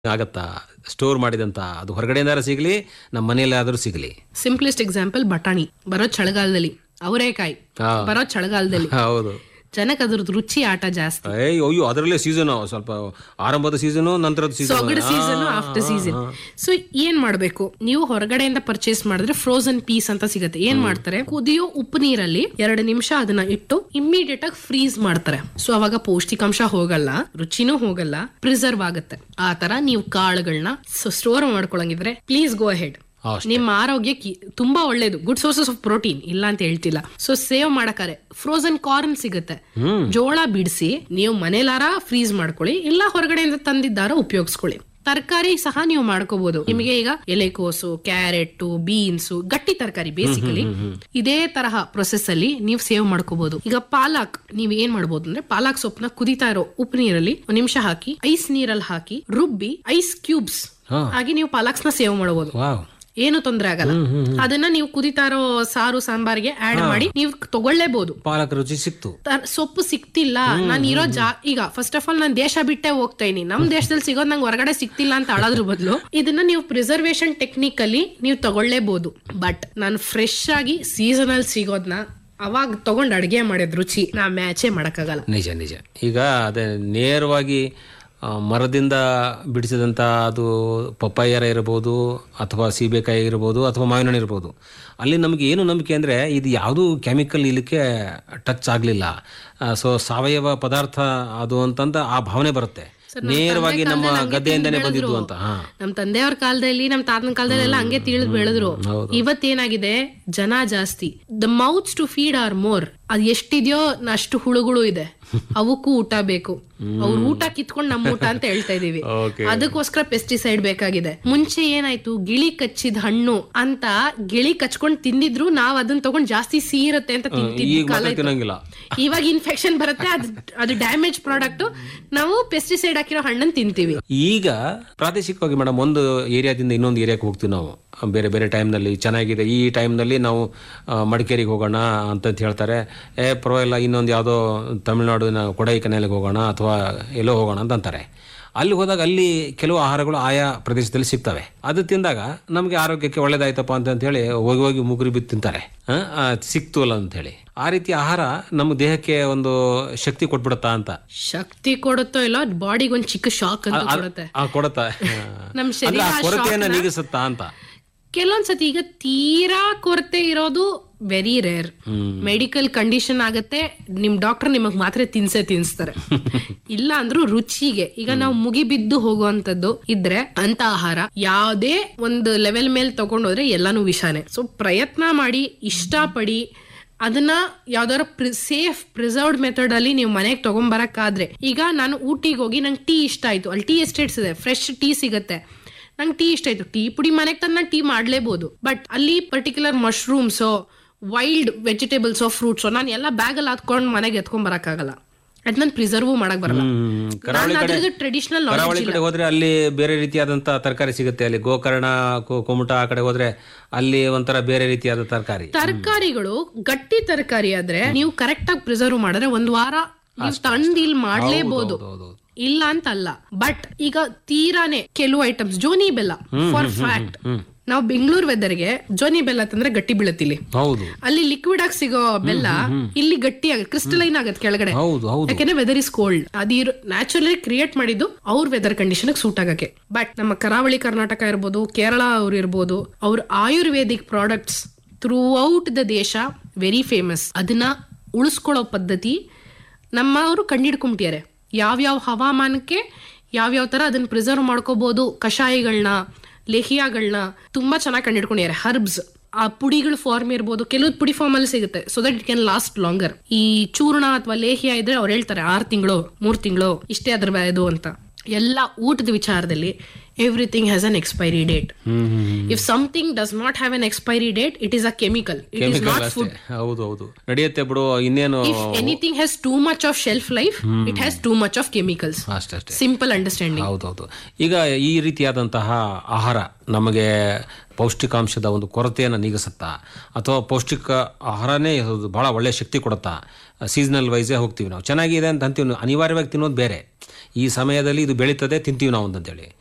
ಆಗತ್ತಾ ಸ್ಟೋರ್ ಮಾಡಿದಂತ ಅದು ಹೊರಗಡೆಯಿಂದಾರ ಸಿಗಲಿ ನಮ್ಮ ಮನೆಯಲ್ಲಾದ್ರೂ ಸಿಗಲಿ ಸಿಂಪ್ಲೆಸ್ಟ್ ಎಕ್ಸಾಂಪಲ್ ಬಟಾಣಿ ಬರೋ ಚಳಿಗಾಲದಲ್ಲಿ ಅವರೇಕಾಯಿ ಹಾ. ಬರೋ ಚಳಿಗಾಲದಲ್ಲಿ ಹೌದು ಜನಕ್ಕೆ ಅದ್ರದ್ದು ರುಚಿ ಆಟ ಜಾಸ್ತಿ ಅಯ್ಯೋ ಅಯ್ಯೋ ಅದರಲ್ಲೇ ಸೀಸನ್ ಸ್ವಲ್ಪ ಆರಂಭದ ಸೀಸನು ನಂತರದ ಸೊಗಡು season season after season so ಏನ್ ಮಾಡ್ಬೇಕು ನೀವು ಹೊರಗಡೆಯಿಂದ ಪರ್ಚೇಸ್ ಮಾಡಿದ್ರೆ ಫ್ರೋಸನ್ ಪೀಸ್ ಅಂತ ಸಿಗುತ್ತೆ ಏನ್ ಮಾಡ್ತಾರೆ ಕುದಿಯೋ ಉಪ್ಪು ನೀರಲ್ಲಿ ಎರಡು ನಿಮಿಷ ಅದನ್ನ ಇಟ್ಟು ಇಮ್ಮಿಡಿಯೇಟ್ ಆಗಿ ಫ್ರೀಸ್ ಮಾಡ್ತಾರೆ ಸೊ ಅವಾಗ ಪೌಷ್ಟಿಕಾಂಶ ಹೋಗಲ್ಲ ರುಚಿನೂ ಹೋಗಲ್ಲ ಪ್ರಿಸರ್ವ್ ಆಗುತ್ತೆ ಆ ತರ ನೀವು ಕಾಳುಗಳನ್ನ ಸ್ಟೋರ್ ಮಾಡ್ಕೊಳಂಗಿದ್ರೆ ಪ್ಲೀಸ್ ಗೋ ಅಹೆಡ್ ಅಷ್ಟೇ. ನಿಮ್ಮ ಆರೋಗ್ಯಕ್ಕೆ ತುಂಬಾ ಒಳ್ಳೇದು ಗುಡ್ ಸೋರ್ಸಸ್ ಆಫ್ ಪ್ರೋಟೀನ್ ಇಲ್ಲ ಅಂತ ಹೇಳ್ತಿಲ್ಲ ಸೊ ಸೇವ್ ಮಾಡಕಾರೆ ಫ್ರೋಸನ್ ಕಾರ್ನ್ ಸಿಗುತ್ತೆ ಜೋಳ ಬಿಡಿಸಿ ನೀವು ಮನೇಲಾರ ಫ್ರೀಸ್ ಮಾಡ್ಕೊಳ್ಳಿ ಇಲ್ಲ ಹೊರಗಡೆಯಿಂದ ತಂದಿದ್ದಾರ ಉಪಯೋಗಿಸ್ಕೊಳ್ಳಿ ತರಕಾರಿ ಸಹ ನೀವು ಮಾಡ್ಕೋಬಹುದು ನಿಮಗೆ ಈಗ ಎಲೆಕೋಸು ಕ್ಯಾರೆಟ್ ಬೀನ್ಸ್ ಗಟ್ಟಿ ತರಕಾರಿ ಬೇಸಿಕಲಿ ಇದೇ ತರಹ ಪ್ರೊಸೆಸ್ ಅಲ್ಲಿ ನೀವು ಸೇವ್ ಮಾಡ್ಕೋಬಹುದು ಈಗ ಪಾಲಕ್ ನೀವು ಏನ್ ಮಾಡ್ಬೋದು ಅಂದ್ರೆ ಪಾಲಕ್ ಸೊಪ್ಪನ್ನ ಕುದಿತಾ ಇರೋ ಉಪ್ಪು ನೀರಲ್ಲಿ ಒಂದ್ ನಿಮಿಷ ಹಾಕಿ ಐಸ್ ನೀರಲ್ಲಿ ಹಾಕಿ ರುಬ್ಬಿ ಐಸ್ ಕ್ಯೂಬ್ಸ್ ಹಾ. ಹಾಗೆ ನೀವು ಪಾಲಕ್ಸ್ನ ಸೇವ್ ಮಾಡಬಹುದು ವಾವ್ ಏನು ತೊಂದ್ರೆ ಆಗಲ್ಲ ಅದನ್ನ ನೀವು ಕುದಿತಾ ಇರೋ ಸಾರು ಸಾಂಬಾರ್ಗೆ ಆಡ್ ಮಾಡಿ ನೀವು ತಗೊಳ್ಳೇಬಹುದು ಪಾಲಕ ರುಚಿ ಸಿಕ್ತು ತ- ಸೊಪ್ಪು ಸಿಕ್ತಿಲ್ಲ ನಾನು ಇರೋ ಜಾ ಈಗ ಫಸ್ಟ್ ಆಫ್ ಆಲ್ ನಾನು ದೇಶ ಬಿಟ್ಟೆ ಹೋಗ್ತಾ ಇದೀನಿ ನಮ್ ದೇಶದಲ್ಲಿ ಸಿಗೋದ್ ನಂಗೆ ಹೊರಗಡೆ ಸಿಕ್ತಿಲ್ಲ ಅಂತ ಅಳೋದ್ರ ಬದಲು ಇದನ್ನ ನೀವು ಪ್ರಿಸರ್ವೇಶನ್ ಟೆಕ್ನಿಕ್ ಅಲ್ಲಿ ನೀವು ತಗೊಳ್ಳೇಬಹುದು ಬಟ್ ನಾನು ಫ್ರೆಶ್ ಆಗಿ ಸೀಸನಲ್ ಸಿಗೋದ್ನ ಅವಾಗ ತಗೊಂಡ್ ಅಡ್ಗೆ ಮಾಡಿದ ರುಚಿ ನಾ ಮ್ಯಾಚೇ ಮಾಡಕ್ಕಾಗಲ್ಲ ನಿಜ ನಿಜ ಈಗ ಅದೇ ನೇರವಾಗಿ ಆ, ಮರದಿಂದ ಬಿಡಿಸಿದಂಥ ಅದು ಪಪ್ಪಾಯರ ಇರ್ಬೋದು ಅಥವಾ ಸೀಬೆಕಾಯಿ ಇರ್ಬೋದು ಅಥವಾ ಮಾವಿನ ಹಣ್ಣು ಇರ್ಬೋದು ಅಲ್ಲಿ ನಮಗೆ ಏನು ನಂಬಿಕೆ ಅಂದರೆ ಇದು ಯಾವುದೂ ಕೆಮಿಕಲ್ ಇಲ್ಲಿಕ್ಕೆ ಟಚ್ ಆಗಲಿಲ್ಲ ಸೊ ಸಾವಯವ ಪದಾರ್ಥ ಅದು ಅಂತಂದ ಆ ಭಾವನೆ ಬರುತ್ತೆ ನೇರವಾಗಿ ನಮ್ಮ ಗದ್ದೆಯಿಂದನೇ ಬಂದಿದ್ದು ಅಂತ ಹಾ ನಮ್ ತಂದೆಯವ್ರ ಕಾಲದಲ್ಲಿ ನಮ್ ತಾತನ ಕಾಲದಲ್ಲಿ ಎಲ್ಲ ಹಂಗೆ ತಿಳಿದ್ ಬೆಳೆದ್ರು ಇವತ್ತೇನಾಗಿದೆ ಜನ ಜಾಸ್ತಿ the mouths to feed are more ಅದ್ ಎಷ್ಟಿದ್ಯೋ ಅಷ್ಟು ಹುಳುಗಳು ಇದೆ ಅವಕ್ಕೂ ಊಟ ಬೇಕು ಅವ್ರ ಊಟ ಕಿತ್ಕೊಂಡ್ ನಮ್ ಊಟ ಅಂತ ಹೇಳ್ತಾ ಇದೀವಿ Okay. ಅದಕ್ಕೋಸ್ಕರ ಪೆಸ್ಟಿಸೈಡ್ ಬೇಕಾಗಿದೆ ಮುಂಚೆ ಏನಾಯ್ತು ಗಿಳಿ ಕಚ್ಚಿದ ಹಣ್ಣು ಅಂತ ಗಿಳಿ ಕಚ್ಕೊಂಡ್ ತಿಂದಿದ್ರು ನಾವ್ ಅದನ್ನ ತಗೊಂಡ್ ಜಾಸ್ತಿ ಸೀರತ್ತೆ ಅಂತ ತಿಂತಿದ್ವಿ ಈಗ ಕಾಲ ಮಾತ್ರ ಇತ್ತು. ತಿನ್ನಂಗಿಲ್ಲ ಇವಾಗ ಇನ್ಫೆಕ್ಷನ್ ಬರುತ್ತೆ ಅದು ಅದು ಡ್ಯಾಮೇಜ್ ಪ್ರಾಡಕ್ಟ್ ನಾವು ಪೆಸ್ಟಿಸೈಡ್ ಹಾಕಿರೋ ಹಣ್ಣನ್ ತಿಂತೀವಿ ಈಗ ಪ್ರಾದೇಶಿಕವಾಗಿ ಮೇಡಮ್ ಒಂದು ಏರಿಯಾದಿಂದ ಇನ್ನೊಂದು ಏರಿಯಾಕ್ಕೆ ಹೋಗ್ತೀವಿ ನಾವು ಬೇರೆ ಬೇರೆ ಟೈಮ್ನಲ್ಲಿ ಚೆನ್ನಾಗಿದೆ ಈ ಟೈಮ್ನಲ್ಲಿ ನಾವು ಆ, ಮಡಿಕೇರಿಗೆ ಹೋಗೋಣ ಅಂತಂತ ಹೇಳ್ತಾರೆ ಏ ಪರವಾಗಿಲ್ಲ ಇನ್ನೊಂದು ಯಾವುದೋ ತಮಿಳುನಾಡಿನ ಕೊಡೈಕನಾಲಿಗೆ ಹೋಗೋಣ ಅಥವಾ ಎಲ್ಲೋ ಹೋಗೋಣ ಅಂತ ಅಂತಾರೆ ಅಲ್ಲಿ ಹೋದಾಗ ಅಲ್ಲಿ ಕೆಲವು ಆಹಾರಗಳು ಆಯಾ ಪ್ರದೇಶದಲ್ಲಿ ಸಿಗ್ತವೆ ಅದು ತಿಂದಾಗ ನಮಗೆ ಆರೋಗ್ಯಕ್ಕೆ ಒಳ್ಳೇದಾಯ್ತಪ್ಪ ಅಂತ ಹೇಳಿ ಹೋಗಿ ಹೋಗಿ ಮುಗುರಿ ಬಿದ್ದು ತಿಂತಾರೆ ಆ, ಆ, ಸಿಕ್ತು ಅಲ್ಲ ಅಂತ ಹೇಳಿ ಆ ರೀತಿ ಆಹಾರ ನಮ್ಮ ದೇಹಕ್ಕೆ ಒಂದು ಶಕ್ತಿ ಕೊಟ್ಬಿಡುತ್ತಾ ಅಂತ ಶಕ್ತಿ ಕೊಡುತ್ತೋ ಇಲ್ಲ ಬಾಡಿಗೆ ಒಂದ್ ಚಿಕ್ಕ ಶಾಕ್ ಅಂತ ಕೊಡುತ್ತೆ ಆ ಕೊಡತಾ ನಮ್ ಅಂದ್ರೆ ಶರೀರ ಆ ಕೊರತೆಯನ್ನ ನೀಗಿಸುತ್ತಾ ಅಂತ ಕೆಲವೊಂದ್ಸತಿ ಈಗ ತೀರಾ ಕೊರತೆ ಇರೋದು ವೆರಿ ರೇರ್ ಮೆಡಿಕಲ್ ಕಂಡೀಷನ್ ಆಗತ್ತೆ ನಿಮ್ ಡಾಕ್ಟರ್ ನಿಮಗ್ ಮಾತ್ರೆ ತಿನ್ಸೇ ತಿನ್ಸ್ತಾರೆ ಇಲ್ಲ ಅಂದ್ರೂ ರುಚಿಗೆ ಈಗ ನಾವು ಮುಗಿಬಿದ್ದು ಹೋಗುವಂತದ್ದು ಇದ್ರೆ ಅಂತ ಆಹಾರ ಯಾವ್ದೇ ಒಂದು ಲೆವೆಲ್ ಮೇಲೆ ತಗೊಂಡೋದ್ರೆ ಎಲ್ಲಾನು ವಿಷಾನೆ ಸೊ ಪ್ರಯತ್ನ ಮಾಡಿ ಇಷ್ಟಪಡಿ ಅದನ್ನ ಯಾವ್ದಾರ ಸೇಫ್ ಪ್ರಿಸರ್ವ್ಡ್ ಮೆಥಡ್ ಅಲ್ಲಿ ನೀವು ಮನೆಗೆ ತಗೊಂಬರಕ್ಕಾದ್ರೆ ಈಗ ನಾನು ಊಟಿಗೆ ಹೋಗಿ ನಂಗೆ ಟೀ ಇಷ್ಟ ಆಯ್ತು ಅಲ್ಲಿ ಟೀ ಎಸ್ಟೇಟ್ಸ್ ಇದೆ ಫ್ರೆಶ್ ಟೀ ಸಿಗತ್ತೆ ನಂಗೆ ಟೀ ಇಷ್ಟ ಆಯ್ತು ಟೀ ಪುಡಿ ಮನೆಗೆ ತಂದು ನಾನು ಟೀ ಮಾಡ್ಲೇಬಹುದು ಬಟ್ ಅಲ್ಲಿ ಪರ್ಟಿಕ್ಯುಲರ್ ಮಶ್ರೂಮ್ಸೋ ವೈಲ್ಡ್ ವೆಜಿಟೇಬಲ್ಸೋ ಫ್ರೂಟ್ಸೋ ನಾನು ಎಲ್ಲ ಬ್ಯಾಗಲ್ಲಿ ಹಾಕೊಂಡು ಮನೆಗೆ ಎತ್ಕೊಂಡ್ ಬರಕ್ಕಾಗಲ್ಲ ಅದ್ ನಾನು ಪ್ರಿಸರ್ವ್ ಮಾಡಕ್ ಬರಲ್ಲ ಹ್ಮ್. ಕರಾವಳಿ ನಾನು ಕಡೆ ಅದ್ರದ್ದು ಟ್ರೆಡಿಷನಲ್ ಕರಾವಳಿ ಕಡೆ ಹೋದ್ರೆ ಅಲ್ಲಿ ಬೇರೆ ರೀತಿಯಾದಂತ ತರಕಾರಿ ಸಿಗುತ್ತೆ ಅಲ್ಲಿ ಗೋಕರ್ಣ ಕೊ- ಕುಮಟ ಆ ಕಡೆ ಹೋದ್ರೆ ಅಲ್ಲಿ ಒಂಥರ ಬೇರೆ ರೀತಿಯಾದ ತರಕಾರಿ ತರಕಾರಿಗಳು ಗಟ್ಟಿ ತರಕಾರಿ ಆದ್ರೆ ನೀವು ಕರೆಕ್ಟ್ ಆಗಿ ಪ್ರಿಸರ್ವ್ ಮಾಡಿದ್ರೆ ಒಂದ್ ವಾರ ನೀವು ತಂದು ಇಲ್ಲಿ ಮಾಡ್ಲೇಬಹುದು ಹೌದು ಇಲ್ಲ ಅಂತ ಅಲ್ಲ ಬಟ್ ಈಗ ತೀರಾನೇ ಕೆಲವು ಐಟಮ್ಸ್ ಜೋನಿ ಬೆಲ್ಲ ಫಾರ್ ಫ್ಯಾಕ್ಟ್ ನಾವು ಬೆಂಗಳೂರು ವೆದರ್ಗೆ ಜೋನಿ ಬೆಲ್ಲ ತಂದ್ರೆ ಗಟ್ಟಿ ಬೀಳತ್ತಿಲ್ಲಿ ಹೌದು ಅಲ್ಲಿ ಲಿಕ್ವಿಡ್ ಆಗಿ ಸಿಗೋ ಬೆಲ್ಲ ಇಲ್ಲಿ ಗಟ್ಟಿ ಆಗ ಕ್ರಿಸ್ಟಲೈನ್ ಆಗತ್ತೆ ಕೆಳಗಡೆ ಹೌದು ಹೌದು ಯಾಕೆಂದ್ರೆ ವೆದರ್ ಇಸ್ ಕೋಲ್ಡ್ ಅದಿರೋ ನ್ಯಾಚುರಲಿ ಕ್ರಿಯೇಟ್ ಮಾಡಿದ್ದು ಅವ್ರ ವೆದರ್ ಕಂಡೀಷನ್ ಸೂಟ್ ಆಗಕ್ಕೆ ಬಟ್ ನಮ್ಮ ಕರಾವಳಿ ಕರ್ನಾಟಕ ಇರ್ಬೋದು ಕೇರಳ ಅವ್ರು ಇರ್ಬೋದು ಅವ್ರ Ayurvedic products throughout the ದೇಶ ವೆರಿ ಫೇಮಸ್ ಅದನ್ನ ಉಳಿಸ್ಕೊಳ್ಳೋ ಪದ್ಧತಿ ನಮ್ಮವರು ಕಂಡಿಡ್ಕೊಂಬಿಟ್ಟಿದ್ದಾರೆ ಯಾವ್ಯಾವ ಹವಾಮಾನಕ್ಕೆ ಯಾವ್ಯಾವ ತರ ಅದನ್ನ ಪ್ರಿಸರ್ವ್ ಮಾಡ್ಕೋಬಹುದು ಕಷಾಯಗಳನ್ನ ಲೇಹಿಯಾಗಳನ್ನ ತುಂಬಾ ಚೆನ್ನಾಗಿ ಕಂಡಿಡ್ಕೊಂಡಿದ್ದಾರೆ ಹರ್ಬ್ಸ್ ಆ ಪುಡಿಗಳ ಫಾರ್ಮ್ ಇರ್ಬೋದು ಕೆಲವು ಪುಡಿ ಫಾರ್ಮ್ ಅಲ್ಲಿ ಸಿಗುತ್ತೆ so that it can last longer ಈ ಚೂರ್ಣ ಅಥವಾ ಲೇಹ್ಯ ಇದ್ರೆ ಅವ್ರು ಹೇಳ್ತಾರೆ ಆರ್ ತಿಂಗಳು ಮೂರ್ ತಿಂಗಳು ಇಷ್ಟೇ ಅದ್ರ ಇದು ಅಂತ ಎಲ್ಲ ಊಟದ ವಿಚಾರದಲ್ಲಿ everything has an expiry date if something does not have an expiry date it is a chemical it is chemical not ಅಷ್ಟೇ ಹೌದು ಹೌದು ನಡೆಯುತ್ತೆ ಬಿಡು ಇನ್ನೇನು if anything has too much of shelf life it has too much of chemicals ಅಷ್ಟೇ ಅಷ್ಟೇ simple understanding ಹೌದೌದು ಈಗ ಈ ರೀತಿಯಾದಂತಹ ಆಹಾರ ನಮಗೆ ಪೌಷ್ಟಿಕಾಂಶದ ಒಂದು ಕೊರತೆಯನ್ನು ನೀಗಿಸುತ್ತಾ ಅಥವಾ ಪೌಷ್ಟಿಕ ಆಹಾರನೇ ಅದು ಬಹಳ ಒಳ್ಳೆಯ ಶಕ್ತಿ ಕೊಡುತ್ತಾ ಸೀಸನಲ್ ವೈಸೇ ಹೋಗ್ತೀವಿ ನಾವು ಚೆನ್ನಾಗಿದೆ ಅಂತ ಅಂತೀವಿ ನಾವು. ಅನಿವಾರ್ಯವಾಗಿ ತಿನ್ನೋದು ಬೇರೆ ಈ ಸಮಯದಲ್ಲಿ ಇದು ಬೆಳೀತದೆ ತಿಂತೀವಿ ನಾವು ಅಂತಂತೇಳಿ